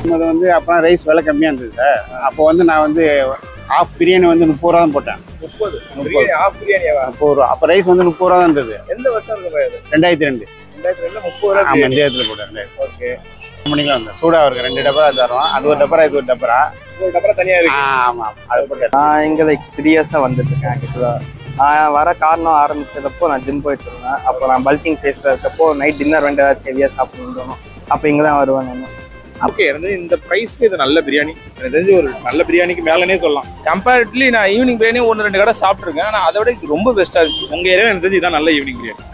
அது வந்து அப்போ ரைஸ் விலை கம்மியாக இருந்தது சார் அப்போ வந்து நான் வந்து ஆஃப் பிரியாணி வந்து முப்பது ரூபா தான் போட்டேன் முப்பது முப்பது. பிரியாணி ஆஃப் பிரியாணியாவா முப்பது ரூபா அப்போ ரைஸ் வந்து முப்பது ரூபா தான் இருந்தது எந்த வருஷம் இருக்கும் பாரு இது? ரெண்டாயிரத்தி ரெண்டு ரெண்டாயிரத்தி ரெண்டுல முப்பது ரூபா ஆமாம் பிரியாணி. இந்த இடத்துல போட்டேன் ரெண்டாயிரத்தி ஓகே மணிக்கெலாம் வந்தேன் சூடாக இருக்கு ரெண்டு டப்பரா தரோம் அது ஒரு டப்பரா இது ஒரு டப்பரா ஒரு டப்பரா தனியா ஆ, இருக்கு ஆமாம் அது போட்டு நான் இங்கே லைக் த்ரீ இயர்ஸாக வந்துட்டு இருக்கேன் ஆக்சுவலாக நான் வர காரணம் ஆரம்பிச்சதப்போ நான் ஜிம் போயிட்டு இருந்தேன் அப்போ நான் பல்கிங் ஃபேஸில் இருக்கப்போ நைட் டின்னர் வந்து ஏதாச்சும் ஹெவியாக சாப்பிடணும் தோணும் அப்போ இங்கே தான் வருவேன் நான் ஓகே இருந்து இந்த பிரைஸ்க்கு இது நல்ல பிரியாணி எனக்கு தெரிஞ்சு ஒரு நல்ல பிரியாணிக்கு மேலனே சொல்லலாம் கம்பேரிட்லி நான் ஈவினிங் பிரியாணி ஒன்று ரெண்டு கடை சாப்பிட்ருக்கேன் ஆனால் அதை விட இது ரொம்ப பெஸ்ட்டாக இருந்துச்சு உங்கள் ஏரியா எனக்கு தெரிஞ்சு இதான் நல்ல ஈவினிங் பிரியாணி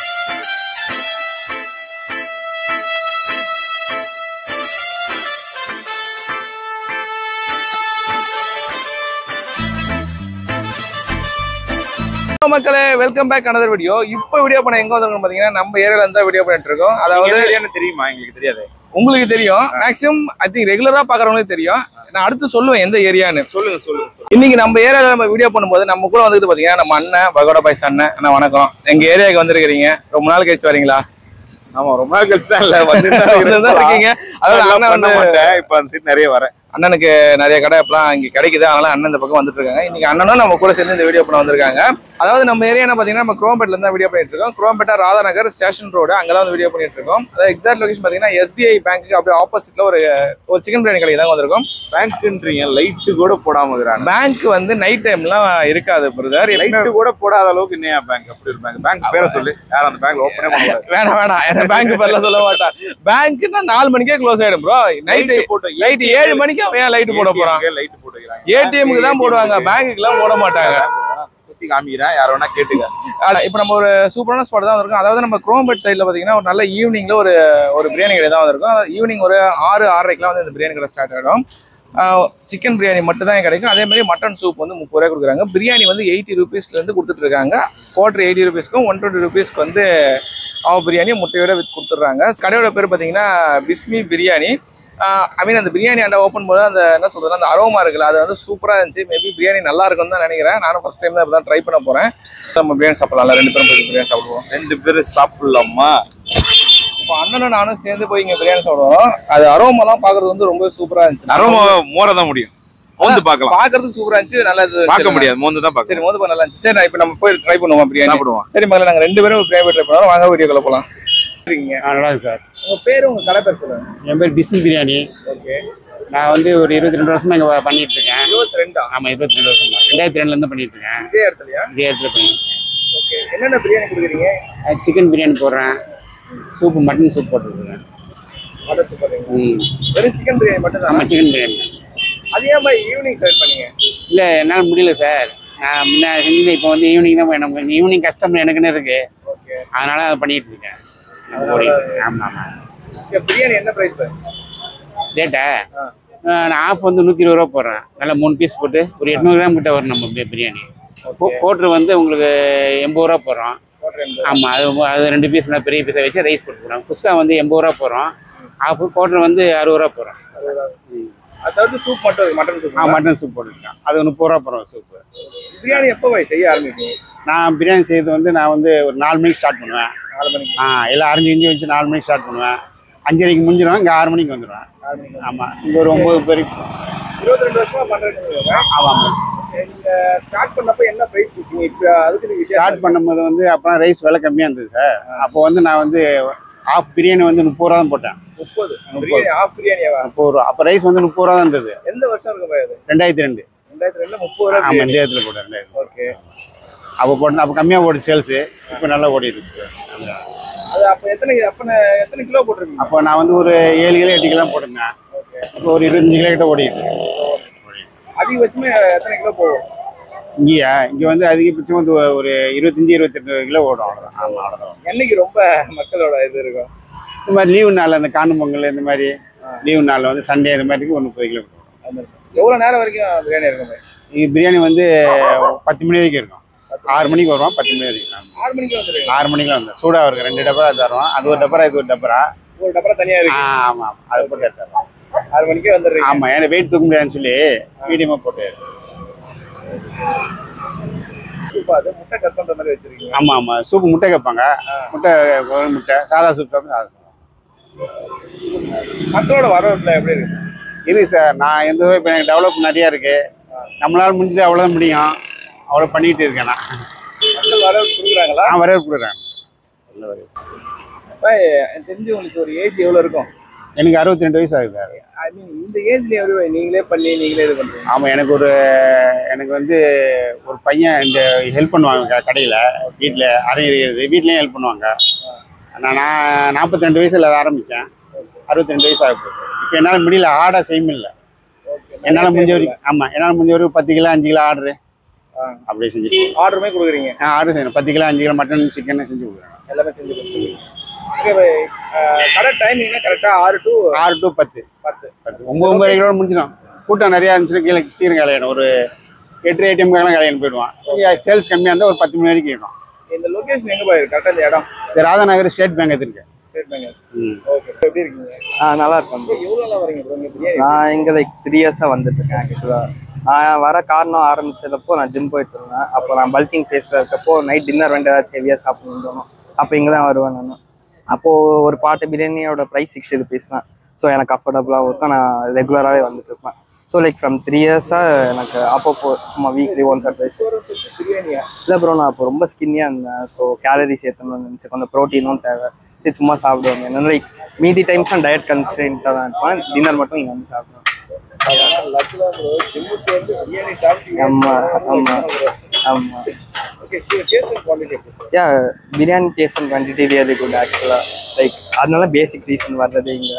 Hello மக்களே வெல்கம் பேக் another வீடியோ இப்போ வீடியோ பண்ண எங்க வந்திருக்கோம் பாத்தீங்கன்னா நம்ம ஏரியால இருந்தா வீடியோ பண்ணிட்டு இருக்கோம் அதாவது தெரியுமா எங்களுக்கு தெரியாது உங்களுக்கு தெரியும் மேக்ஸிமம் ஐ திங்க் ரெகுலரா பாக்குறவங்களுக்கு தெரியும் நான் அடுத்து சொல்லுவேன் எந்த ஏரியான்னு சொல்லுங்க சொல்லுங்க இன்னைக்கு நம்ம ஏரியால நம்ம வீடியோ பண்ணும்போது நம்ம கூட வந்து பாத்தீங்கன்னா நம்ம அண்ணன் பகோடா பாய்ஸ் அண்ணன் அண்ணா வணக்கம் எங்க ஏரியாவுக்கு வந்திருக்கிறீங்க ரொம்ப நாள் கழிச்சு வரீங்களா ஆமா ரொம்ப நாள் கழிச்சு தான் இல்ல வந்து வந்துதான் இருக்கீங்க அதாவது அண்ணன் பண்ண வந்து மாட்டேன் இப்ப அந்த சீட் நிறைய வரேன் அண்ணனுக்கு நிறைய கடை இப்பலாம் இங்க கிடைக்குது அதனால அண்ணன் இந்த பக்கம் வந்துட்டு இருக்காங்க இன்னைக்கு அண்ணனும் நம்ம கூட சேர்ந்து இந்த வீடியோ பண்ண வந்திருக்காங்க அதாவது நம்ம ஏரியா என்ன பாத்தீங்கன்னா நம்ம குரோம்பேட்ல இருந்து வீடியோ பண்ணிட்டு இருக்கோம் குரோம்பேட்டா ராதாநகர் ஸ்டேஷன் ரோடு அங்கதான் வந்து வீடியோ பண்ணிட்டு இருக்கோம் அதாவது எக்ஸாக்ட் லொகேஷன் பாத்தீங்கன்னா எஸ்பிஐ பேங்க்கு அப்படியே ஆப்போசிட்ல ஒரு ஒரு சிக்கன் பிரியாணி கடைக்கு தான் வந்திருக்கோம் பேங்க்ன்றீங்க லைட்டு கூட போடாம இருக்கிறாங்க பேங்க் வந்து நைட் டைம்லாம் இருக்காது பிரதர் லைட்டு கூட போடாத அளவுக்கு இன்னையா பேங்க் அப்படி ஒரு பேங்க் பேங்க் பேரை சொல்லு யாரும் அந்த பேங்க் ஓப்பனே பண்ண வேணாம் வேணாம் இந்த பேங்க் பேர்ல சொல்ல மாட்டான் பேங்க்னா நாலு மணிக்கே க்ளோஸ் ஆயிடும் ப்ரோ நைட்டு போட்டு நைட் ஏழு மணிக்கு அவன் ஏன் லைட் போட போறான் லைட் போட்டு வைக்கிறாங்க ஏடிஎம்க்கு தான் போடுவாங்க பேங்க்குக்கு எல்லாம் போட மாட்டாங்க சுத்தி காமிக்கிறேன் யார வேணா கேட்டுக்க ஆனா, இப்ப நம்ம ஒரு சூப்பரான ஸ்பாட் தான் வந்திருக்கோம் அதாவது நம்ம குரோம்பேட் சைடுல பாத்தீங்கன்னா ஒரு நல்ல ஈவினிங்ல ஒரு ஒரு பிரியாணி கடை தான் வந்திருக்கும் ஈவினிங் ஒரு ஆறு ஆறரைக்கெல்லாம் வந்து இந்த பிரியாணி கடை ஸ்டார்ட் ஆகிடும் சிக்கன் பிரியாணி மட்டும் தான் கிடைக்கும் அதே மாதிரி மட்டன் சூப் வந்து முப்பது ரூபாய் கொடுக்குறாங்க பிரியாணி வந்து எயிட்டி ருபீஸ்ல இருந்து கொடுத்துட்டு இருக்காங்க குவார்டர் எயிட்டி ருபீஸ்க்கும் ஒன் டுவெண்ட்டி ருபீஸ்க்கு வந்து ஆவ பிரியாணி முட்டையோட வித் கொடுத்துட்றாங்க கடையோட பேர் பார்த்தீங்கன்னா பிஸ்மி பிரியாணி ஐ மீன் அந்த பிரியாணி அண்டா ஓப்பன் போது அந்த என்ன சொல்றது அந்த அரோமா இருக்குல்ல அது வந்து சூப்பராக இருந்துச்சு மேபி பிரியாணி நல்லா இருக்கும்னு தான் நினைக்கிறேன் நானும் ஃபர்ஸ்ட் டைம் தான் இப்பதான் ட்ரை பண்ண போறேன் நம்ம பிரியாணி சாப்பிடலாம் ரெண்டு பேரும் போய் பிரியாணி சாப்பிடுவோம் ரெண்டு பேரும் சாப்பிடலாமா இப்போ அண்ணனும் நானும் சேர்ந்து போய் இங்க பிரியாணி சாப்பிடுவோம் அது அரோமாலாம் பார்க்கறது வந்து ரொம்ப சூப்பரா இருந்துச்சு நரம மோர தான் முடியும் மோந்து பார்க்கலாம் பார்க்கறதுக்கு சூப்பரா இருந்துச்சு நல்லா இருந்துச்சு. பார்க்க முடியாது மோந்து தான் சரி பார்க்கலாம் மோது நல்லா இருந்துச்சு சரி நான் இப்போ நம்ம போய் ட்ரை பண்ணுவோம் பிரியாணி சாப்பிடுவோம் சரி மகள நாங்க ரெண்டு பேரும் பிரியாணி ட்ரை பண்ணுவோம் வாங்க வீடியோக்குள்ள போலாம் இருக்கீங்க நல்லா இருக்கு சார் உங்க பேரு உங்க கடை பேர் சொல்லுங்க என் பேர் பிஸ்மி பிரியாணி ஓகே நான் வந்து ஒரு இருபத்தி ரெண்டு வருஷமா இங்கே பண்ணிட்டு இருக்கேன் இருபத்தி ரெண்டா ஆமாம் இருபத்தி ரெண்டு வருஷமா ரெண்டாயிரத்தி ரெண்டுலேருந்து பண்ணிட்டு இருக்கேன் இதே இடத்துலயா இதே இடத்துல பண்ணிட்டு ஓகே என்னென்ன பிரியாணி கொடுக்குறீங்க இருக்கேன் சிக்கன் பிரியாணி போடுறேன் சூப்பு மட்டன் சூப் போட்டுருக்கேன் ஆர்டர் பண்ணுறீங்க ம் வெறும் சிக்கன் பிரியாணி மட்டும் தான் ஆமாம் சிக்கன் பிரியாணி அது ஏன் மாதிரி ஈவினிங் ட்ரை பண்ணீங்க இல்லை என்னால் முடியல சார் நான் முன்ன செஞ்சது இப்போ வந்து ஈவினிங் தான் எனக்கு ஈவினிங் கஸ்டமர் எனக்குன்னு இருக்கு ஓகே அதனால அதை பண்ணிட்டு இருக்கேன் நான் ஓடிட்டு இருக்கேன். ஆமாம் ஆமாம் இங்க பிரியாணி என்ன பிரைஸ் ரேட்டா ஆ. நான் ஆஃப் வந்து நூற்றி இருபது ரூபா போடுறேன் நல்லா மூணு பீஸ் போட்டு ஒரு எட்நூறு கிராம் கிட்ட வரும் நம்ம பி- பிரியாணி கோட்ரு வந்து உங்களுக்கு எண்பது ரூபா போடுறோம் ஆமாம் அது அது ரெண்டு பீஸ் நல்லா பெரிய பீஸை வச்சு ரைஸ் போட்டுக்கிறோம் குஸ்கா வந்து எண்பது ரூபா போடுறோம் ஆஃப் கோட்ரு வந்து அறுபது ரூபா போடுறோம் அதாவது சூப் மட்டும் இருக்கு, மட்டன் சூப் ஆ மட்டன் சூப் போட்டுருக்கேன் அது முப்பது ரூபா போடுறோம் சூப்பு பிரியாணி எப்போ போய் செய்ய ஆரம்பிப்பீங்க நான் பிரியாணி செய்யறது வந்து நான் வந்து ஒரு நாலு மணிக்கு ஸ்டார்ட் பண்ணுவேன் நாலு மணிக்கு ஆ எல்லாம் அரைஞ்சி இஞ்சி வச்சு நாலு மணிக்கு ஸ்டார்ட் பண்ணுவேன் அஞ்சரைக்கு முடிஞ்சிடுவேன் இங்கே ஆறு மணிக்கு வந்துடுவேன் நாலு மணிக்கு ஆமாம் இங்கே ஒரு ஒம்பது பேருக்கு இருபத்தி ரெண்டு வருஷமா பண்றீங்க ஆமாம் நீங்க ஸ்டார்ட் பண்ணப்ப என்ன பிரைஸ் கொடுத்தீங்க இப்போ அதுக்கு நீங்க ஸ்டார்ட் பண்ணும்போது வந்து அப்போ ரைஸ் விலை கம்மியாக இருந்தது சார் அப்போ வந்து நான் வந்து ஆஃப் பிரியாணி வந்து முப்பது ரூபா தான் போட்டேன் முப்பது பிரியாணி ஆஃப் பிரியாணியாவா முப்பது ரூபா அப்போ ரைஸ் வந்து முப்பது ரூபா தான் இருந்தது எந்த வருஷம் இருக்கும் பாரு அது ரெண்டாயிரத்தி ரெண்டு ரெண்டாயிரத்தி ரெண்டுல முப்பது ரூபா ஆமாம் இந்த இடத்துல போட்டேன் ரெண்டாயிரத்தி ஓகே அப்போ போட்டு அப்போ கம்மியாக ஓடி சேல்ஸு இப்போ நல்லா ஓடிட்டு இருக்கு அது அப்ப எத்தனை அப்ப நான் எத்தனை கிலோ போட்டிருக்கீங்க அப்போ நான் வந்து ஒரு ஏழு கிலோ எட்டு கிலோ போட்டிருந்தேன் ஓகே இப்போ ஒரு இருபத்தஞ்சு கிலோ கிட்ட ஓடிட்டு இருக்கு. அதிகபட்சமே எத்தனை கிலோ போகும் இங்கேயா இங்கே வந்து அதிகபட்சம் வந்து ஒரு இருபத்தஞ்சி இருபத்தெட்டு கிலோ ஓடும் அவ்வளோதான் ஆமாம் அவ்வளோதான் என்னைக்கு ரொம்ப மக்களோட இது இருக்கும் இந்த மாதிரி லீவு நாள் அந்த காணும் பொங்கல் இந்த மாதிரி லீவு நாளில் வந்து சண்டே இந்த மாதிரி ஒரு முப்பது கிலோ வரும். அந்த மாதிரி. எவ்வளவு நேரம் வரைக்கும் பிரியாணி இருக்கும் பாரு? இது பிரியாணி வந்து பத்து மணி வரைக்கும் இருக்கும் ஆறு மணிக்கு வருவோம் பத்து மணி வரைக்கும் ஆமா. ஆறு மணிக்கு வந்துருங்க ஆறு மணிக்கெலாம் வந்து சூடாக இருக்கு ரெண்டு டப்பரா தருவோம் அது ஒரு டப்பரா இது ஒரு டப்பரா ஒரு டப்பரா தனியா ஆ இருக்கு ஆமாம் ஆமாம் அதை போட்டு எடுத்துறோம் ஆறு மணிக்கே வந்துடுறீங்க ஆமாம் ஏன்னா வெயிட் தூக்க முடியாதுன்னு சொல்லி மீடியமாக போட்டு சூப்பா அது முட்டை கட் பண்ற மாதிரி வச்சிருக்கீங்க ஆமாம் ஆமாம் சூப்பு முட்டை கேட்பாங்க முட்டை கோழி முட்டை சாதா சூப் சாப்பிட்டு சாதா சூப் மக்களோட வரவேற்புல எப்படி இருக்கு இருக்கு சார் நான் எந்த இப்போ எனக்கு டெவலப் நிறையா இருக்கு நம்மளால முடிஞ்சது அவ்வளோதான் முடியும் அவ்வளோ பண்ணிட்டு இருக்கேன் நான் மக்கள் வர கொடுக்குறாங்களா நான் வரவேற்பு கொடுக்குறேன் எனக்கு தெரிஞ்சு உங்களுக்கு ஒரு ஏஜ் எவ்வளோ இருக்கும் எனக்கு அறுபத்தி ரெண்டு வயசு ஆகுது சார் ஐ மீன் இந்த ஏஜ்ல எவ்வளோ நீங்களே பண்ணி நீங்களே இது பண்ணுறீங்க ஆமாம் எனக்கு ஒரு எனக்கு வந்து ஒரு பையன் இந்த ஹெல்ப் பண்ணுவாங்க கடையில் வீட்டில் அரையிறது வீட்லேயும் ஹெல்ப் பண்ணுவாங்க நான் நான் நாற்பத்தி ரெண்டு வயசில் அதை ஆரம்பித்தேன் அறுபத்தி ரெண்டு வயசு ஆகுது இப்போ என்னால் முடியல ஆர்டர் செய்ய முடியல என்னால் முடிஞ்ச வரைக்கும் ஆமாம் என்னால் முடிஞ்ச வரைக்கும் பத்து கிலோ அஞ்சு கிலோ ஆர்டரு அப்படியே செஞ்சுட்டு ஆர்டருமே கொடுக்குறீங்க நான் ஆர்டர் செய்யணும் பத்து கிலோ அஞ்சு கிலோ மட்டன் சிக்கன் செஞ்சு கொடுக்குறேன் எல்லாமே செஞ்சு கொடுக்குறீங்க கடை டைமிங்னா கரெக்டாக ஆறு டு ஆறு டு பத்து பத்து பத்து ஒம்பது ஒம்பது கிலோ முடிஞ்சிடும் கூட்டம் நிறையா இருந்துச்சுன்னா கீழே சீரம் கலையணும் ஒரு எட்டு ஏடிஎம்கான கலையணும் போயிடுவான் சேல்ஸ் கம்மியாக இருந்தால் ஒரு பத்து மணி வரைக்கும் இருக்கும் இந்த லொகேஷன் எங்கே போயிருக்கு கரெக்டாக இந்த இடம் இது ராதாநகர் ஸ்டேட் பேங்க் எடுத்துருக்கேன் ஸ்டேட் பேங்க் ம் ஓகே எப்படி இருக்கீங்க ஆ நல்லா இருக்கும் bro. எவ்வளோ நாள் வரீங்க ப்ரோ இங்கே பிரியாணி நான் இங்கே லைக் த்ரீ இயர்ஸாக வந்துட்டு இருக்கேன் ஆக்சுவலாக நான் வர காரணம் ஆரம்பிச்சதப்போ நான் ஜிம் போயிட்டு இருந்தேன் அப்போ நான் பல்கிங் ஃபேஸில் இருக்கப்போ நைட் டின்னர் வந்து ஏதாச்சும் ஹெவியாக சாப்பிடணும்னு தோணும் அப்போ இங்கே தான் வருவேன் நான் அப்போது ஒரு பாட்டு பிரியாணியோட ப்ரைஸ் சிக்ஸ்டி ருபீஸ் தான் ஸோ எனக்கு அஃபோர்டபுளாக இருக்கும் நான் ரெகுலராகவே வந்துட்டு இருப்பேன் ஸோ லைக் ஃப்ரம் த்ரீ இயர்ஸாக எனக்கு அப்பப்போ சும்மா வீக்லி ஒன் ஆர் டைஸ் பிரியாணியா இல்லை ப்ரோ நான் அப்போ ரொம்ப ஸ்கின்னியாக இருந்தேன் ஸோ கேலரிஸ் ஏற்றணும்னு நினச்சி கொஞ்சம் ப்ரோட்டீனும் தேவை இது சும்மா சாப்பிடுவாங்க என்ன லைக் மீதி டைம்ஸ் நான் டயட் கன்ஸ்டன்ட்டாக தான் இருப்பேன் டின்னர் மட்டும் இங்கே வந்து சாப்பிடுவேன் லட்சம் ப்ரோ ஜிம்முக்கு வந்து பிரியாணி சாப்பிட்டீங்க ஆமா ஆமா ஆமா ஓகே டேஸ்ட் குவாலிட்டி எப்படி yeah biryani taste and quantity really good ஆக்சுவலாக லைக் அதனால பேசிக் ரீசன் வர்றது இங்கே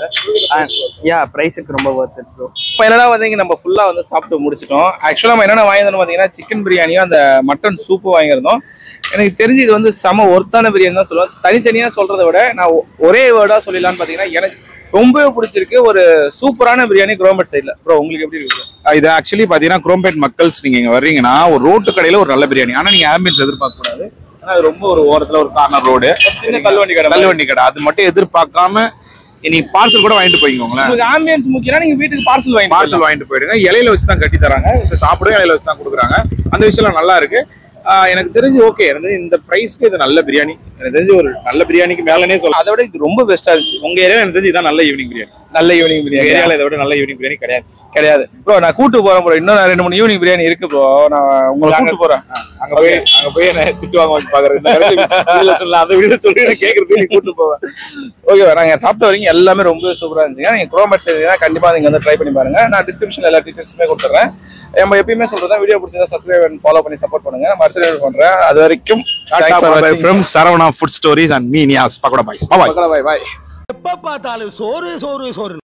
யா ப்ரைஸுக்கு ரொம்ப ஒர்த் இட் ப்ரோ இப்போ என்னடா வந்து இங்கே நம்ம ஃபுல்லாக வந்து சாப்பிட்டு முடிச்சிட்டோம் ஆக்சுவலாக நம்ம என்னென்ன வாங்கியிருந்தோம் பார்த்தீங்கன்னா சிக்கன் பிரியாணியும் அந்த மட்டன் சூப்பு வாங்கியிருந்தோம் எனக்கு தெரிஞ்சு இது வந்து செம ஒர்த்தான பிரியாணி தான் சொல்லுவேன் தனித்தனியாக சொல்கிறத விட நான் ஒ- ஒரே வேர்டாக சொல்லலாம்னு பார்த்தீங்கன்னா எனக்கு ரொம்பவே பிடிச்சிருக்கு ஒரு சூப்பரான பிரியாணி குரோம்பட் சைடில் ப்ரோ உங்களுக்கு எப்படி இருக்குது அஹ் இது ஆக்சுவலி பாத்தீங்கன்னா குரோம்பேட் மக்கள்ஸ் நீங்க இங்க வர்றீங்கன்னா ஒரு ரோட்டு கடையில ஒரு நல்ல பிரியாணி ஆனா நீங்க ஆம்பியன்ஸ் எதிர்பார்க்க கூடாது ஆனா அது ரொம்ப ஒரு ஓரத்துல ஒரு கார்னர் ரோடு சின்ன தள்ளுவண்டி கடை தள்ளுவண்டி கடை அது மட்டும் எதிர்பார்க்காம நீங்க பார்சல் கூட வாங்கிட்டு போய்க்கோங்களேன் உங்களுக்கு ஆம்பியன்ஸ் முக்கியம்னா நீங்கள் வீட்டுக்கு பார்சல் வாங்கி பார்சல் வாங்கிட்டு போயிடுங்க இலையில வச்சு தான் கட்டி தராங்க So, சாப்பிடவே இலையில வச்சு தான் கொடுக்குறாங்க அந்த விஷயம்லாம் நல்லா இருக்கு ஆஹ் எனக்கு தெரிஞ்சு ஓகே எனக்கு தெரிஞ்சு இந்த ப்ரைஸ்க்கு இது நல்ல பிரியாணி எனக்கு தெரிஞ்சு ஒரு நல்ல பிரியாணிக்கு மேலனே சொல்லலாம் அதை விட இது ரொம்ப பெஸ்ட்டாக இருந்துச்சு உங்க ஏரியா எனக்கு தெரிஞ்சு இதான் நல்ல ஈவினிங் பிரியாணி நல்ல ஈவினிங் எங்க பிரியாணி ஏரியால இதை விட நல்ல ஈவினிங் பிரியாணி கிடையாது கிடையாது ப்ரோ நான் கூட்டு போறேன் ப்ரோ இன்னும் நான் ரெண்டு மூணு ஈவினிங் பிரியாணி இருக்கு ப்ரோ நான் உங்களை நாங்க- கூட்டு போறேன் அங்க போய் அங்க போய் என்ன திட்டு வாங்க வச்சு பாக்குறது இந்த வீடியோல சொல்லலாம் அந்த வீடியோ சொல்லி நான் கேக்குறது நீ கூட்டு போவேன் ஓகே நாங்க சாப்பிட்ட வரைக்கும் எல்லாமே ரொம்ப சூப்பரா இருந்துச்சுங்க நீங்க குரோமேட் செய்தீங்கன்னா கண்டிப்பா நீங்க வந்து ட்ரை பண்ணி பாருங்க நான் டிஸ்கிரிப்ஷன்ல எல்லா டீட்டெயில்ஸுமே கொடுத்துறேன் நம்ம எப்பயுமே சொல்றதா வீடியோ பிடிச்சதா சப்ஸ்கிரைப் அண்ட் ஃபாலோ பண்ணி சப்போர்ட் பண்ணுங்க நம்ம அடுத்த வீடியோ பண்றேன் அது வரைக்கும் thanks for watching. from Saravana Food Stories and me, Nias Pakoda Boys. Bye bye. மக்களே, bye bye எப்ப பார்த்தாலும் சோறு சோறு சோறு